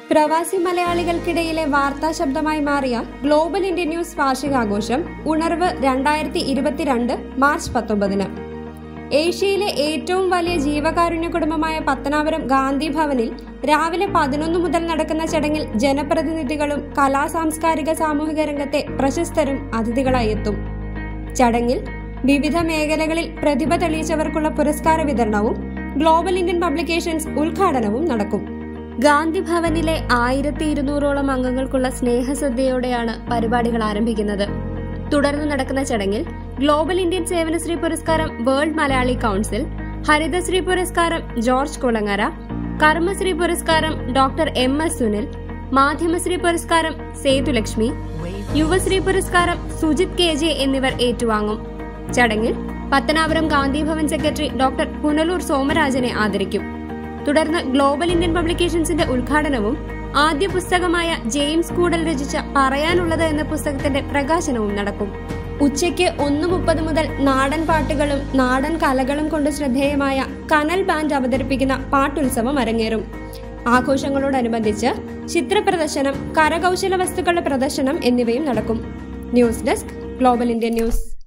പ്രവാസി മലയാളികൾക്കിടയിലെ വാർത്താ ശബ്ദമായി മാറിയ ഗ്ലോബൽ ഇന്ത്യൻ ന്യൂസ് വാർഷികാഘോഷം ഉണർവ് രണ്ടായിരത്തി ഇരുപത്തിരണ്ട് മാർച്ച് പത്തൊമ്പതിന് ഏഷ്യയിലെ ഏറ്റവും വലിയ ജീവകാരുണ്യ കുടുംബമായ പത്തനാപുരം ഗാന്ധി ഭവനിൽ രാവിലെ പതിനൊന്ന് മുതൽ നടക്കുന്ന ചടങ്ങിൽ ജനപ്രതിനിധികളും കലാ സാംസ്കാരിക സാമൂഹിക രംഗത്തെ പ്രശസ്തരും അതിഥികളായി എത്തും ചടങ്ങിൽ വിവിധ മേഖലകളിൽ പ്രതിഭ തെളിയിച്ചവർക്കുള്ള പുരസ്കാര വിതരണവും ഗ്ലോബൽ ഇന്ത്യൻ പബ്ലിക്കേഷൻസ് ഉദ്ഘാടനവും നടക്കും ഗാന്ധി ഭവനിലെ ആയിരത്തി ഇരുന്നൂറോളം അംഗങ്ങൾക്കുള്ള സ്നേഹസദ്യയോടെയാണ് പരിപാടികൾ ആരംഭിക്കുന്നത് തുടർന്ന് നടക്കുന്ന ചടങ്ങിൽ ഗ്ലോബൽ ഇന്ത്യൻ സേവനശ്രീ പുരസ്കാരം വേൾഡ് മലയാളി കൌൺസിൽ ഹരിതശ്രീ പുരസ്കാരം ജോർജ് കുളങ്ങര കർമ്മശ്രീ പുരസ്കാരം ഡോക്ടർ എം എസ് സുനിൽ മാധ്യമശ്രീ പുരസ്കാരം സേതുലക്ഷ്മി യുവശ്രീ പുരസ്കാരം സുജിത് കെ ജെ എന്നിവർ ഏറ്റുവാങ്ങും ചടങ്ങിൽ പത്തനാപുരം ഗാന്ധി ഭവൻ സെക്രട്ടറി ഡോക്ടർ പുനലൂർ സോമരാജനെ ആദരിക്കും തുടർന്ന് ഗ്ലോബൽ ഇന്ത്യൻ പബ്ലിക്കേഷൻസിന്റെ ഉദ്ഘാടനവും ആദ്യ പുസ്തകമായ ജെയിംസ് കൂടൽ രചിച്ച പറയാനുള്ളത് എന്ന പുസ്തകത്തിന്റെ പ്രകാശനവും നടക്കും ഉച്ചയ്ക്ക് ഒന്ന് മുപ്പത് മുതൽ നാടൻ പാട്ടുകളും നാടൻ കലകളും കൊണ്ട് ശ്രദ്ധേയമായ കനൽ ബാൻഡ് അവതരിപ്പിക്കുന്ന പാട്ടുത്സവം അരങ്ങേറും ആഘോഷങ്ങളോടനുബന്ധിച്ച് ചിത്രപ്രദർശനം കരകൗശല വസ്തുക്കളുടെ പ്രദർശനം എന്നിവയും നടക്കും news desk global Indian news